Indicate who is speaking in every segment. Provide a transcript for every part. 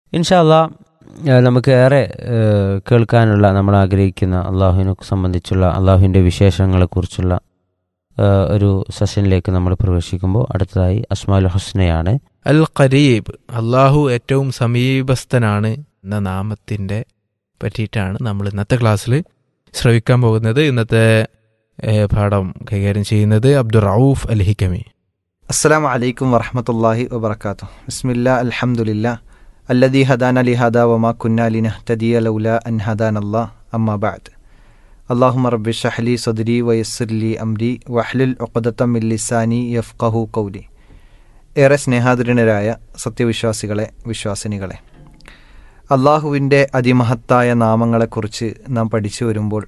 Speaker 1: ഇൻഷാല്ല നമുക്ക് ഏറെ ഏഹ്, കേൾക്കാനുള്ള നമ്മൾ ആഗ്രഹിക്കുന്ന അള്ളാഹുവിനെ സംബന്ധിച്ചുള്ള അള്ളാഹുവിൻ്റെ വിശേഷങ്ങളെക്കുറിച്ചുള്ള ഏഹ്, ഒരു സെഷനിലേക്ക് നമ്മൾ പ്രവേശിക്കുമ്പോൾ അടുത്തതായി അസ്മാൽ ഹുസ്നയാണ്
Speaker 2: അൽ ഖരീബ് അള്ളാഹു ഏറ്റവും സമീപസ്ഥനാണ് എന്ന നാമത്തിൻ്റെ പറ്റിയിട്ടാണ് നമ്മൾ ഇന്നത്തെ ക്ലാസ്സിൽ ശ്രവിക്കാൻ പോകുന്നത് ഇന്നത്തെ ഏഹ്, പാഠം കൈകാര്യം ചെയ്യുന്നത് അബ്ദുൾ റൌഫ് അൽ ഹിക്കമി
Speaker 3: السلام عليكم ورحمة الله وبركاته بسم الله الحمد لله الذي هدانا لهذا وما كنا لنهتدي لولا أن هدانا الله أما بعد اللهم رب اشرح لي صدري ويسر لي أمري واحلل عقدة من لساني يفقه قولي ഏറെ സ്നേഹാദരനരായ സത്യവിശ്വാസികളെ വിശ്വാസിനികളെ അള്ളാഹുവിൻ്റെ അതിമഹത്തായ നാമങ്ങളെക്കുറിച്ച് നാം പഠിച്ചു വരുമ്പോൾ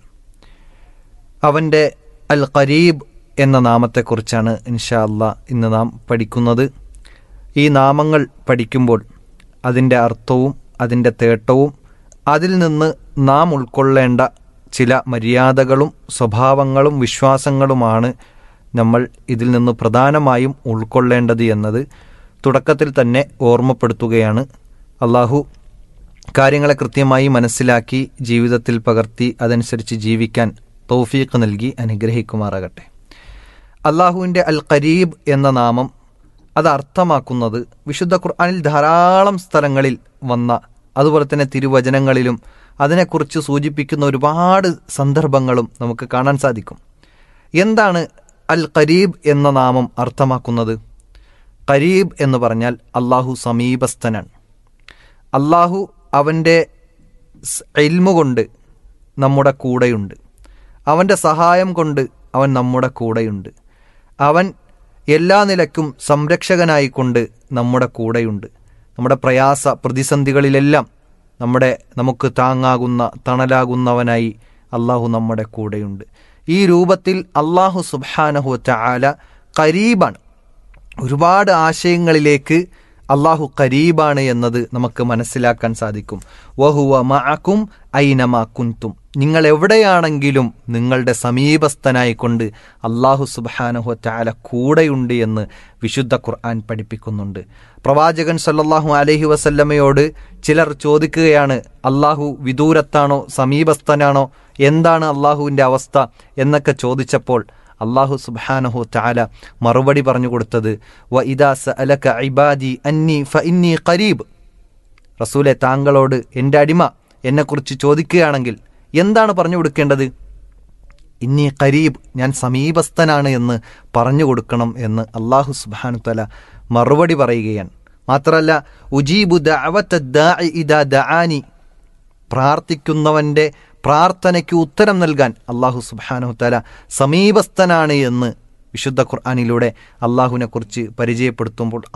Speaker 3: അവൻ്റെ അൽ ഖരീബ് എന്ന നാമത്തെക്കുറിച്ചാണ് ഇൻഷാ അല്ലാ ഇന്ന് നാം പഠിക്കുന്നത് ഈ നാമങ്ങൾ പഠിക്കുമ്പോൾ അതിൻ്റെ അർത്ഥവും അതിൻ്റെ തേട്ടവും അതിൽ നിന്ന് നാം ഉൾക്കൊള്ളേണ്ട ചില മര്യാദകളും സ്വഭാവങ്ങളും വിശ്വാസങ്ങളുമാണ് നമ്മൾ ഇതിൽ നിന്ന് പ്രധാനമായും ഉൾക്കൊള്ളേണ്ടത് എന്നത് തുടക്കത്തിൽ തന്നെ ഓർമ്മപ്പെടുത്തുകയാണ് അള്ളാഹു കാര്യങ്ങളെ കൃത്യമായി മനസ്സിലാക്കി ജീവിതത്തിൽ പകർത്തി അതനുസരിച്ച് ജീവിക്കാൻ തൗഫീഖ് നൽകി അനുഗ്രഹിക്കുമാറാകട്ടെ അള്ളാഹുവിൻ്റെ അൽ ഖരീബ് എന്ന നാമം അത് അർത്ഥമാക്കുന്നത് വിശുദ്ധ ഖുർആനിൽ ധാരാളം സ്ഥലങ്ങളിൽ വന്ന അതുപോലെ തന്നെ തിരുവചനങ്ങളിലും അതിനെക്കുറിച്ച് സൂചിപ്പിക്കുന്ന ഒരുപാട് സന്ദർഭങ്ങളും നമുക്ക് കാണാൻ സാധിക്കും എന്താണ് അൽ ഖരീബ് എന്ന നാമം അർത്ഥമാക്കുന്നത് ഖരീബ് എന്ന് പറഞ്ഞാൽ അള്ളാഹു സമീപസ്ഥനാണ് അള്ളാഹു അവൻ്റെ സ് ഇൽമു കൊണ്ട് നമ്മുടെ കൂടെയുണ്ട് അവൻ്റെ സഹായം കൊണ്ട് അവൻ നമ്മുടെ കൂടെയുണ്ട് അവൻ എല്ലാ നിലക്കും സംരക്ഷകനായിക്കൊണ്ട് നമ്മുടെ കൂടെയുണ്ട് നമ്മുടെ പ്രയാസ പ്രതിസന്ധികളിലെല്ലാം നമ്മുടെ നമുക്ക് താങ്ങാകുന്ന തണലാകുന്നവനായി അള്ളാഹു നമ്മുടെ കൂടെയുണ്ട് ഈ രൂപത്തിൽ അള്ളാഹു സുബാനഹു ചാല കരീബാണ് ഒരുപാട് ആശയങ്ങളിലേക്ക് അള്ളാഹു കരീബാണ് എന്നത് നമുക്ക് മനസ്സിലാക്കാൻ സാധിക്കും വഹുവ മഅക്കും ഐനമ കുന്തും നിങ്ങൾ എവിടെയാണെങ്കിലും നിങ്ങളുടെ സമീപസ്ഥനായിക്കൊണ്ട് അള്ളാഹു സുബാനഹു ചാല കൂടെയുണ്ട് എന്ന് വിശുദ്ധ ഖുർആൻ പഠിപ്പിക്കുന്നുണ്ട് പ്രവാചകൻ സല്ലല്ലാഹു അലൈഹി വസല്ലമയോട് ചിലർ ചോദിക്കുകയാണ് അള്ളാഹു വിദൂരത്താണോ സമീപസ്ഥനാണോ എന്താണ് അള്ളാഹുവിൻ്റെ അവസ്ഥ എന്നൊക്കെ ചോദിച്ചപ്പോൾ അള്ളാഹു സുബാനഹു ചാല മറുപടി പറഞ്ഞു കൊടുത്തത് വ ഇദാസ് അലക ഇബാദി അന്നി ഫ ഇന്നി ഖരീബ് റസൂലെ താങ്കളോട് എൻ്റെ അടിമ എന്നെക്കുറിച്ച് ചോദിക്കുകയാണെങ്കിൽ എന്താണ് പറഞ്ഞു കൊടുക്കേണ്ടത് ഇന്നി ഖരീബ് ഞാൻ സമീപസ്ഥനാണ് എന്ന് പറഞ്ഞു കൊടുക്കണം എന്ന് അള്ളാഹു സുബാനു തല മറുപടി പറയുകയാണ് മാത്രമല്ല ഉജീബു ദഅവത്ത ദാഇ ഇദാ ദആനി പ്രാർത്ഥിക്കുന്നവൻ്റെ പ്രാർത്ഥനയ്ക്ക് ഉത്തരം നൽകാൻ അള്ളാഹു സുബാനു തല സമീപസ്ഥനാണ് എന്ന് വിശുദ്ധ ഖുർആാനിലൂടെ അള്ളാഹുവിനെ കുറിച്ച് പരിചയപ്പെടുത്തുമ്പോൾ